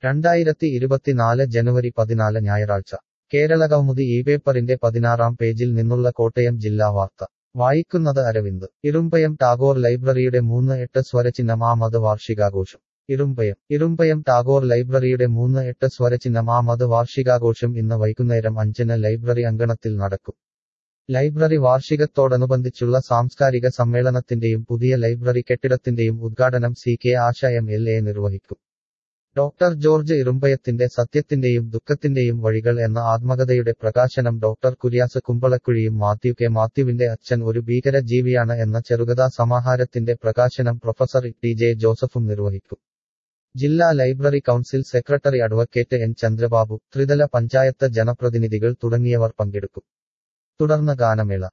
രണ്ടായിരത്തി ഇരുപത്തിനാല് ജനുവരി പതിനാല് ഞായറാഴ്ച കേരളകൗമുദി ഈ പേപ്പറിന്റെ പതിനാറാം പേജിൽ നിന്നുള്ള കോട്ടയം ജില്ലാ വാർത്ത വായിക്കുന്നത് അരവിന്ദ് ഇറുമ്പയം ടാഗോർ ലൈബ്രറിയുടെ മൂന്ന് എട്ട് സ്വരചിഹ്നം ആമത് വാർഷികാഘോഷം ഇറുമ്പയം ഇറുമ്പയം ടാഗോർ ലൈബ്രറിയുടെ മൂന്ന് എട്ട് സ്വരചിഹ്നം ആമത് വാർഷികാഘോഷം ഇന്ന് വൈകുന്നേരം അഞ്ചിന് ലൈബ്രറി അങ്കണത്തിൽ നടക്കും ലൈബ്രറി വാർഷികത്തോടനുബന്ധിച്ചുള്ള സാംസ്കാരിക സമ്മേളനത്തിന്റെയും പുതിയ ലൈബ്രറി കെട്ടിടത്തിന്റെയും ഉദ്ഘാടനം C K Asha M L A നിർവഹിക്കും ഡോക്ടർ ജോർജ് ഇറുമ്പയത്തിന്റെ സത്യത്തിന്റെയും ദുഃഖത്തിന്റെയും വഴികൾ എന്ന ആത്മകഥയുടെ പ്രകാശനം ഡോക്ടർ കുര്യാസ് കുമ്പളക്കുഴിയും മാത്യു കെ മാത്യുവിന്റെ അച്ഛൻ ഒരു ഭീകര ജീവിയാണ് എന്ന ചെറുകഥാ സമാഹാരത്തിന്റെ പ്രകാശനം പ്രൊഫസർ ടി ജെ ജോസഫും നിർവഹിക്കും ജില്ലാ library council secretary advocate N Chandrababu ത്രിതല പഞ്ചായത്ത് ജനപ്രതിനിധികൾ തുടങ്ങിയവർ പങ്കെടുക്കും തുടർന്ന് ഗാനമേള